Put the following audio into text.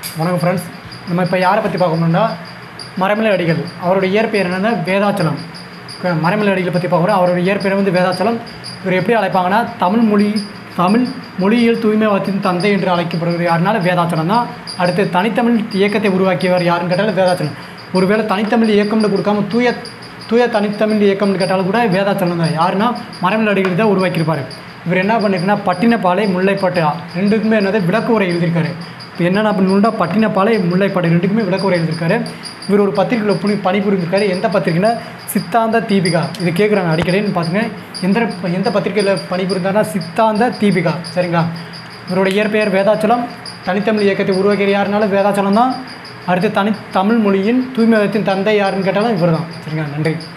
வணக்கம் ஃப்ரெண்ட்ஸ் நம்ம இப்போ யாரை பற்றி பார்க்கணும்னா மரமலை அடிகள் அவருடைய இயற்பெயர் என்னன்னா வேதாச்சலம் க- மரமலை அடிகளை பற்றி பார்க்குறோம் அவருடைய இயற்பெயர் வந்து வேதாச்சலம் இவர் எப்படி அழைப்பாங்கன்னா தமிழ் மொழி தமிழ் மொழியியல் தூய்மைவாதத்தின் தந்தை என்று அழைக்கப்படுவது யாருனால வேதாச்சலம் தான் அடுத்து தனித்தமிழ் இயக்கத்தை உருவாக்கியவர் யாருன்னு கேட்டாலும் வேதாச்சலம் ஒருவேளை தனித்தமிழ் இயக்கம்னு கொடுக்காம தூய தூய தனித்தமிழ் இயக்கம்னு கேட்டாலும் கூட வேதாச்சலம் தான் யாருன்னா மரமலை அடிகள் தான் உருவாக்கியிருப்பார் இவர் என்ன பண்ணிருக்குன்னா பட்டினப்பாலை முல்லைப்பாட்டு ரெண்டுக்குமே என்னது விளக்கு உரை எழுதியிருக்காரு இப்போ என்னென்ன பண்ணணும்னா பட்டினப்பாலை முல்லைப்பாடு ரெண்டுக்குமே விளக்கு உரை எழுதியிருக்காரு இவர் ஒரு பத்திரிகையில் புனி பணிபுரிஞ்சிருக்காரு எந்த பத்திரிக்கைனா சித்தாந்த தீபிகா இது கேட்குறாங்க அடிக்கடின்னு பார்த்துங்க எந்த எந்த பத்திரிகையில் பணிபுரிந்தார்னா சித்தாந்த தீபிகா சரிங்களா இவரோட இயற்பெயர் வேதாச்சலம் தனித்தமிழ் இயக்கத்தை உருவாக்கிய யாருனாலும் வேதாச்சலம் தான் அடுத்து தனி தமிழ் மொழியின் தூய்மையத்தின் தந்தை யாருன்னு கேட்டாலும் இவர் தான் சரிங்களா நன்றி